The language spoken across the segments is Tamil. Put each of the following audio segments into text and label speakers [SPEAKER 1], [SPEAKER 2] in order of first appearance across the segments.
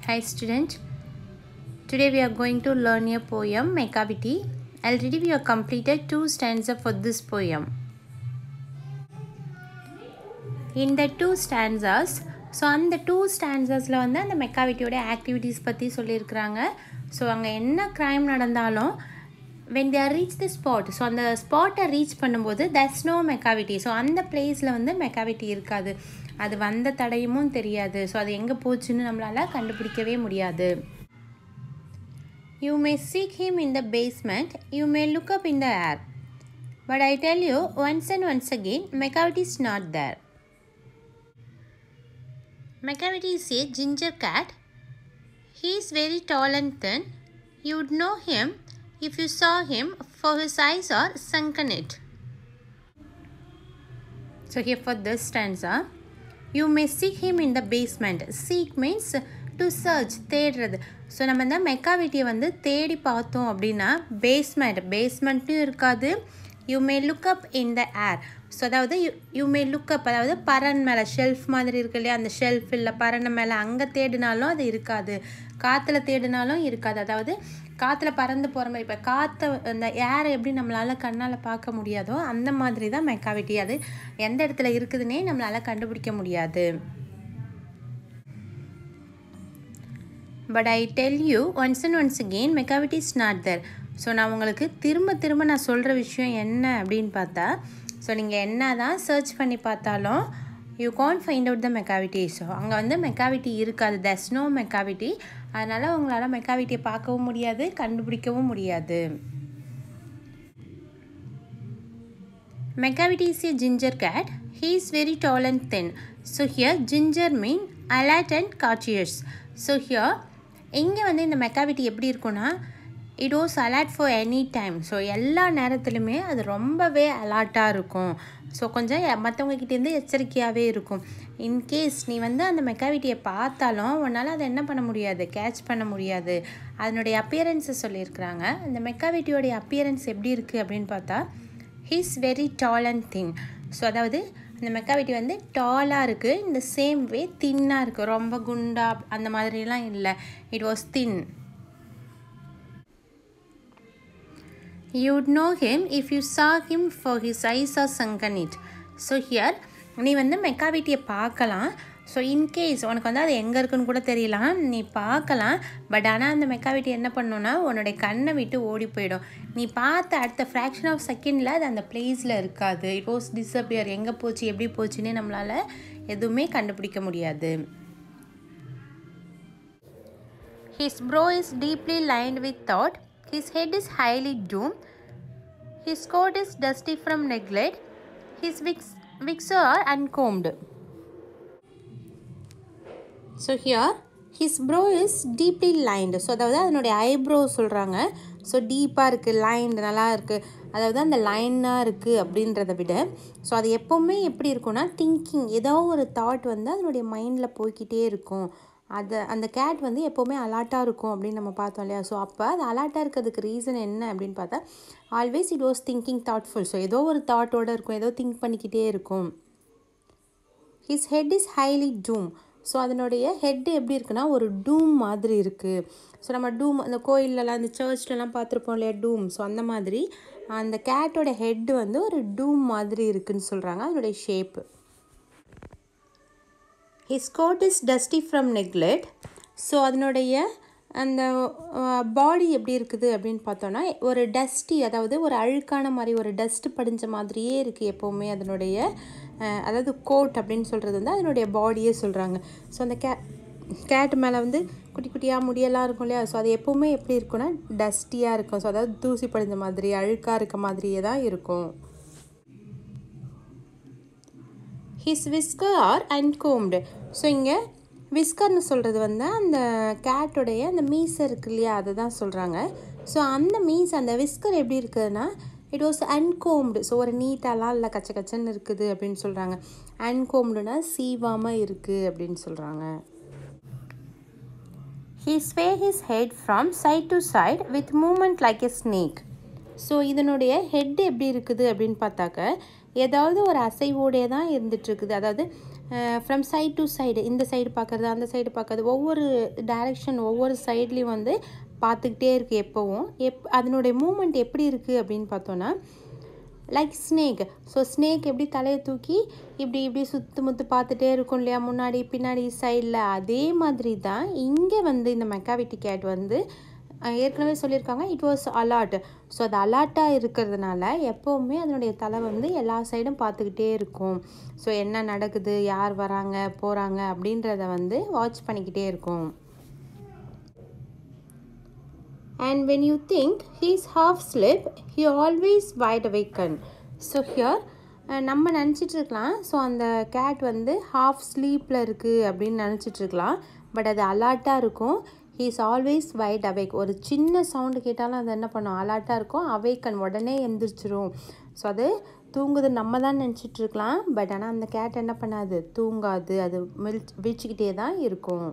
[SPEAKER 1] Hi student. Today we are going to learn a poem Mekaviti. Already we have completed two stanza for this poem. In the two stanzas so அந்த டூ ஸ்டான்சஸில் வந்து அந்த மெக்காவிட்டியோட ஆக்டிவிட்டீஸ் பற்றி சொல்லியிருக்கிறாங்க ஸோ அங்கே என்ன க்ரைம் நடந்தாலும் when there reach the spot so அந்த ஸ்பாட்டை ரீச் பண்ணும்போது தட்ஸ் நோ மெக்காவிட்டி ஸோ அந்த பிளேஸில் வந்து மெக்காவிட்டி இருக்காது அது வந்த தடையுமும் தெரியாது ஸோ அது எங்கே போச்சுன்னு நம்மளால் கண்டுபிடிக்கவே முடியாது you may seek him in the basement you may look up in the air but I tell you once and once again மெக்காவிட்டி is not there Macavity is a ginger cat. He is very tall and thin. You would know him if you saw him, for his eyes are sunken it. So here for this stanza, you may seek him in the basement. Seek means to search தேடுறது ஸோ நம்ம இந்த மெக்காவிட்டியை வந்து தேடி பார்த்தோம் அப்படின்னா பேஸ்மெண்ட் பேஸ்மெண்ட்டும் இருக்காது you may look up in the air so அதாவது you you may look up அதாவது பறன் மேலே ஷெல்ஃப் மாதிரி இருக்கு இல்லையா அந்த ஷெல்ஃப் இல்லை பறனை மேலே அங்கே தேடினாலும் அது இருக்காது காற்றுல தேடினாலும் இருக்காது அதாவது காற்றுல பறந்து போகிற மாதிரி இப்போ காற்றை அந்த ஏரை எப்படி நம்மளால் கண்ணால் பார்க்க முடியாதோ அந்த மாதிரி தான் மெக்காவிட்டி அது எந்த இடத்துல இருக்குதுன்னே நம்மளால் கண்டுபிடிக்க முடியாது but I tell you once and once again மெக்காவிட்டி is not there so நான் உங்களுக்கு திரும்ப திரும்ப நான் சொல்கிற விஷயம் என்ன அப்படின்னு பார்த்தா ஸோ நீங்கள் என்ன தான் சர்ச் பண்ணி பார்த்தாலும் you Khan find out the மெக்காவிட்டி so அங்கே வந்து மெக்காவிட்டி இருக்காது தஸ் நோ மெக்காவிட்டி அதனால் உங்களால் மெக்காவிட்டியை பார்க்கவும் முடியாது கண்டுபிடிக்கவும் முடியாது மெக்காவிட்டி is a ginger gate he is very tall and then so here ginger mean alert and காட்சியர்ஸ் so here இங்கே வந்து இந்த மெக்காவிட்டி எப்படி இருக்குன்னா it was alert for any time so எல்லா நேரத்துலையுமே அது ரொம்பவே அலர்ட்டாக இருக்கும் ஸோ கொஞ்சம் மற்றவங்கக்கிட்டேருந்து எச்சரிக்கையாகவே இருக்கும் இன்கேஸ் நீ வந்து அந்த மெக்காவிட்டியை பார்த்தாலும் உன்னால் அதை என்ன பண்ண முடியாது கேட்ச் பண்ண முடியாது அதனுடைய அப்பியரன்ஸை சொல்லியிருக்கிறாங்க அந்த மெக்காவிட்டியோடைய அப்பியரன்ஸ் எப்படி இருக்குது அப்படின்னு பார்த்தா he's very tall and thin so அதாவது அந்த மெக்காவிட்டி வந்து டாலாக இருக்குது இந்த சேம் வே தின்னாக இருக்குது ரொம்ப குண்டா அந்த மாதிரிலாம் இல்லை it was thin யூட் know him if you சா him for his eyes are சங்கன் it so here நீ வந்து மெக்காவிட்டியை பார்க்கலாம் ஸோ இன்கேஸ் உனக்கு வந்து அது எங்கே இருக்குன்னு கூட தெரியலாம் நீ பார்க்கலாம் பட் ஆனால் அந்த மெக்காவிட்டி என்ன பண்ணுன்னா உன்னுடைய கண்ணை விட்டு ஓடி போயிடும் நீ பார்த்த அடுத்த ஃப்ராக்ஷன் ஆஃப் செகண்டில் அது அந்த பிளேஸில் இருக்காது இட் வாஸ் டிஸப்பியர் எங்கே போச்சு எப்படி போச்சுன்னே நம்மளால் எதுவுமே கண்டுபிடிக்க முடியாது his bro is deeply lined with thought His head is highly doomed. His coat is dusty from neglect. His wigs, wigs are uncombed. So here, his brow is deeply lined. So அதாவது அதனுடைய ஐப்ரோ சொல்கிறாங்க ஸோ டீப்பாக இருக்குது லைன்டு நல்லா இருக்குது அதாவது அந்த லைனாக இருக்குது அப்படின்றத விட ஸோ அது எப்போவுமே எப்படி இருக்கும்னா திங்கிங் ஏதோ ஒரு தாட் வந்து அதனுடைய மைண்டில் போய்கிட்டே இருக்கும் அது அந்த கேட் வந்து எப்போவுமே அலாட்டாக இருக்கும் அப்படின்னு நம்ம பார்த்தோம் இல்லையா ஸோ அப்போ அது அலாட்டாக இருக்கிறதுக்கு ரீசன் என்ன அப்படின்னு பார்த்தா always it was thinking thoughtful so ஏதோ ஒரு தாட்டோடு இருக்கும் ஏதோ திங்க் பண்ணிக்கிட்டே இருக்கும் his head is highly dome so அதனுடைய ஹெட்டு எப்படி இருக்குன்னா ஒரு டூம் மாதிரி இருக்குது ஸோ நம்ம டூம் அந்த கோயிலெலாம் அந்த சர்ச்லலாம் பார்த்துருப்போம் இல்லையா டூம் ஸோ அந்த மாதிரி அந்த கேட்டோட ஹெட்டு வந்து ஒரு டூம் மாதிரி இருக்குதுன்னு சொல்கிறாங்க அதனுடைய shape his code is dusty from neglect so அதனுடைய அந்த பாடி எப்படி இருக்குது அப்படின்னு பார்த்தோன்னா ஒரு டஸ்டி அதாவது ஒரு அழுக்கான மாதிரி ஒரு டஸ்ட் படிஞ்ச மாதிரியே இருக்குது எப்போவுமே அதனுடைய அதாவது கோட் அப்படின்னு சொல்கிறது வந்து அதனுடைய பாடியே சொல்கிறாங்க ஸோ அந்த கே கேட் மேலே வந்து குட்டி குட்டியாக முடியெல்லாம் இருக்கும் இல்லையா ஸோ அது எப்போவுமே எப்படி இருக்குன்னா டஸ்டியாக இருக்கும் ஸோ அதாவது தூசி படிஞ்ச மாதிரி அழுக்காக இருக்க மாதிரியே தான் இருக்கும் ஹிஸ் விஸ்கர் ஆர் அன்கோம்டு ஸோ இங்கே விஸ்கர்னு சொல்கிறது வந்து அந்த கேட்டோடைய அந்த மீஸ் இருக்கு இல்லையா அதை தான் சொல்கிறாங்க ஸோ அந்த மீஸ் அந்த விஸ்கர் எப்படி இருக்குதுன்னா இட் வாஸ் அன்கோம்டு ஸோ ஒரு நீட்டாலாம் இல்லை கச்ச கச்சன்னு இருக்குது அப்படின்னு சொல்கிறாங்க அன்கோம்டுனா சீவாமல் இருக்குது அப்படின்னு சொல்கிறாங்க he sway his head from side to side with moment like a snake so இதனுடைய ஹெட் எப்படி இருக்குது அப்படின்னு பார்த்தாக்க ஏதாவது ஒரு அசைவோடே தான் இருந்துகிட்ருக்குது அதாவது ஃப்ரம் சைடு டு சைடு இந்த சைடு பார்க்குறது அந்த சைடு பார்க்குறது ஒவ்வொரு டைரெக்ஷன் ஒவ்வொரு சைட்லேயும் வந்து பார்த்துக்கிட்டே இருக்குது எப்போவும் எப் அதனுடைய மூமெண்ட் எப்படி இருக்குது அப்படின்னு பார்த்தோன்னா லைக் ஸ்னேக் ஸோ ஸ்னேக் எப்படி தலையை தூக்கி இப்படி இப்படி சுற்று முத்து பார்த்துட்டே இருக்கும் இல்லையா முன்னாடி பின்னாடி சைடில் அதே மாதிரி தான் இங்கே வந்து இந்த மெக்காவிட்டி கேட் வந்து ஏற்கனவே சொல்லியிருக்காங்க இட் வாஸ் அலாட் ஸோ அது அலாட்டாக இருக்கிறதுனால எப்போவுமே அதனுடைய தலை வந்து எல்லா சைடும் பார்த்துக்கிட்டே இருக்கும் ஸோ என்ன நடக்குது யார் வராங்க போகிறாங்க அப்படின்றத வந்து வாட்ச் பண்ணிக்கிட்டே இருக்கும் and when you think he's half asleep he always wide awaken so here நம்ம நினச்சிட்டு இருக்கலாம் ஸோ அந்த கேட் வந்து ஹாஃப் ஸ்லீப்பில் இருக்குது அப்படின்னு நினச்சிட்டு இருக்கலாம் பட் அது அலாட்டாக இருக்கும் he is always white awake ஒரு சின்ன சவுண்டு கேட்டாலும் அது என்ன பண்ணும் அலாட்டாக இருக்கும் அவேக்கன் உடனே எந்திரிச்சிரும் ஸோ அது தூங்குது நம்ம தான் நினச்சிட்டு இருக்கலாம் பட் ஆனால் அந்த கேட் என்ன பண்ணாது தூங்காது அது மிழ்ச் விழிச்சிக்கிட்டே தான் இருக்கும்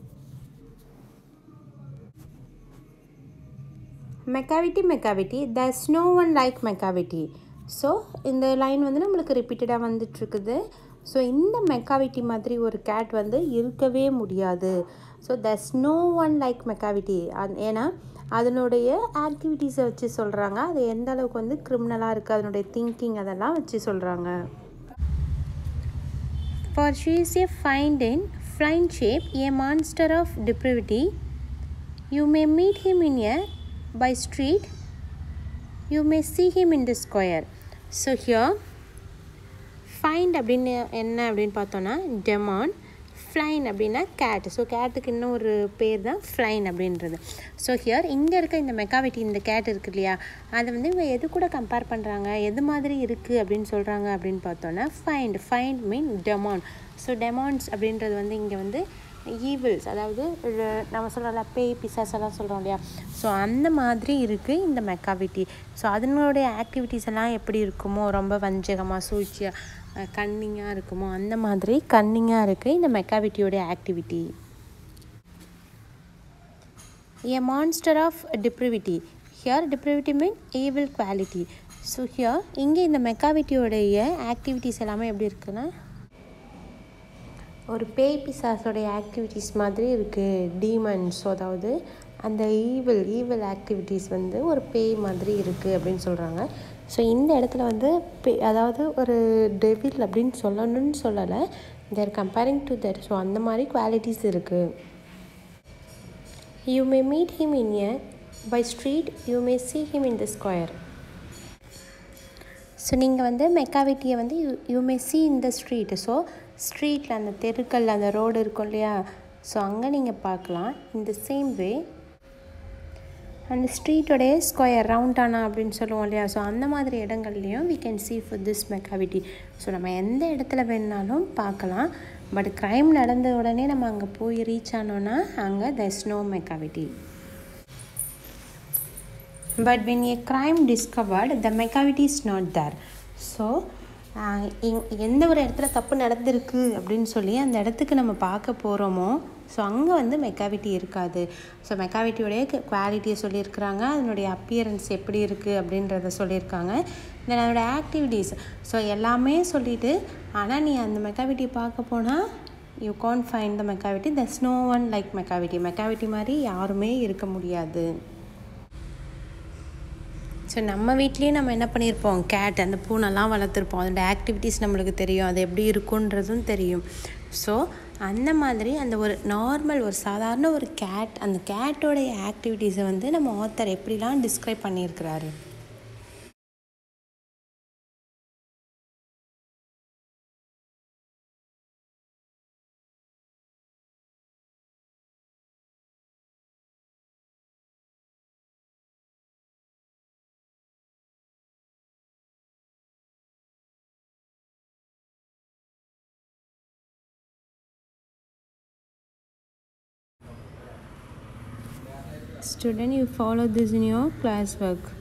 [SPEAKER 1] மெக்காவிட்டி மெக்காவிட்டி தஸ் நோ ஒன் லைக் மெக்காவிட்டி ஸோ இந்த லைன் வந்து நம்மளுக்கு ரிப்பீட்டடாக வந்துட்டுருக்குது ஸோ இந்த மெக்காவிட்டி மாதிரி ஒரு கேட் வந்து இருக்கவே முடியாது ஸோ தஸ் நோ ஒன் லைக் மெக்காவிட்டி அது ஏன்னா அதனுடைய ஆக்டிவிட்டீஸை வச்சு சொல்கிறாங்க அது எந்த அளவுக்கு வந்து க்ரிமினலாக இருக்குது அதனுடைய திங்கிங் அதெல்லாம் வச்சு சொல்கிறாங்க for she is a find in ஃப்ளைன் shape A monster of டிப்ரிவிட்டி you may meet him in a by street you may see him in the square so here find அப்படின்னு என்ன அப்படின்னு பார்த்தோன்னா டெமான் ஃப்ளைன் அப்படின்னா கேட் ஸோ கேட்டுக்கு இன்னும் ஒரு பேர் தான் ஃப்ளைன் அப்படின்றது ஸோ ஹியர் இங்கே இருக்க இந்த மெக்காவிட்டி இந்த கேட் இருக்கு இல்லையா அதை வந்து இவங்க எது கூட கம்பேர் பண்ணுறாங்க எது மாதிரி இருக்குது அப்படின்னு சொல்கிறாங்க அப்படின்னு பார்த்தோன்னா ஃபைண்ட் ஃபைண்ட் மீன் டெமான் ஸோ டெமான்ஸ் அப்படின்றது வந்து இங்கே வந்து ஈவில்ஸ் அதாவது நம்ம சொல்கிறோம்ல பேய் பிசாஸ் எல்லாம் சொல்கிறோம் இல்லையா ஸோ அந்த மாதிரி இருக்குது இந்த மெக்காவிட்டி ஸோ அதனுடைய ஆக்டிவிட்டீஸ் எல்லாம் எப்படி இருக்குமோ ரொம்ப வஞ்சகமாக சூழ்ச்சியாக கன்னிங்காக இருக்குமோ அந்த மாதிரி கன்னிங்காக இருக்குது இந்த மெக்காவிட்டியோடைய activity A monster of டிப்ரிவிட்டி here டிப்ரிவிட்டி mean evil quality so here இங்கே இந்த மெக்காவிட்டியோடைய ஆக்டிவிட்டீஸ் எல்லாமே எப்படி இருக்குன்னா ஒரு பேய் பிசாஸோடைய ஆக்டிவிட்டீஸ் மாதிரி இருக்குது டீமன்ஸ் அதாவது அந்த ஈவில் ஈவில் ஆக்டிவிட்டீஸ் வந்து ஒரு பேய் மாதிரி இருக்குது அப்படின்னு சொல்கிறாங்க ஸோ இந்த இடத்துல வந்து பே அதாவது ஒரு டெவில் அப்படின்னு சொல்லணும்னு சொல்லலை தேர் கம்பேரிங் டு தட் ஸோ அந்த மாதிரி குவாலிட்டிஸ் இருக்குது you may meet him in a by street you may see him in the square so நீங்கள் வந்து மெக்காவிட்டியை வந்து யூ யூ மே சி இந்த ஸ்ட்ரீட் ஸோ ஸ்ட்ரீட்டில் அந்த தெருக்கள் அந்த ரோடு இருக்கும் இல்லையா ஸோ அங்கே நீங்கள் பார்க்கலாம் இந்த சேம் வே அந்த ஸ்ட்ரீட்டோடைய ஸ்கொயர் ரவுண்டானா அப்படின்னு சொல்லுவோம் இல்லையா ஸோ அந்த மாதிரி இடங்கள்லையும் we can see for this மெக்காவிட்டி so நம்ம எந்த இடத்துல வேணுனாலும் பார்க்கலாம் பட் க்ரைம் நடந்த உடனே நம்ம அங்கே போய் ரீச் ஆனோன்னா அங்கே தஸ் no மெக்காவிட்டி but when A crime discovered the மெக்காவிட்டி is not there so எந்த ஒரு இடத்துல தப்பு நடந்திருக்கு அப்படின்னு சொல்லி அந்த இடத்துக்கு நம்ம பார்க்க போகிறோமோ ஸோ அங்கே வந்து மெக்காவிட்டி இருக்காது ஸோ மெக்காவிட்டியோடைய குவாலிட்டியை சொல்லியிருக்கிறாங்க அதனுடைய அப்பியரன்ஸ் எப்படி இருக்குது அப்படின்றத சொல்லியிருக்காங்க தென் அதோட ஆக்டிவிட்டீஸ் ஸோ எல்லாமே சொல்லிவிட்டு ஆனால் நீ அந்த மெக்காவிட்டி பார்க்க போனால் you Khan find the மெக்காவிட்டி thus no one like மெக்காவிட்டி மெக்காவிட்டி மாதிரி யாருமே இருக்க முடியாது ஸோ நம்ம வீட்லேயே நம்ம என்ன பண்ணியிருப்போம் கேட் அந்த பூனைலாம் வளர்த்துருப்போம் அதோட ஆக்டிவிட்டீஸ் நம்மளுக்கு தெரியும் அது எப்படி இருக்குன்றதும் தெரியும் ஸோ அந்த மாதிரி அந்த ஒரு நார்மல் ஒரு சாதாரண ஒரு கேட் அந்த கேட்டோடைய ஆக்டிவிட்டீஸை வந்து நம்ம ஆத்தர் எப்படிலாம் டிஸ்கிரைப் பண்ணியிருக்கிறாரு Student, you follow this in your classwork.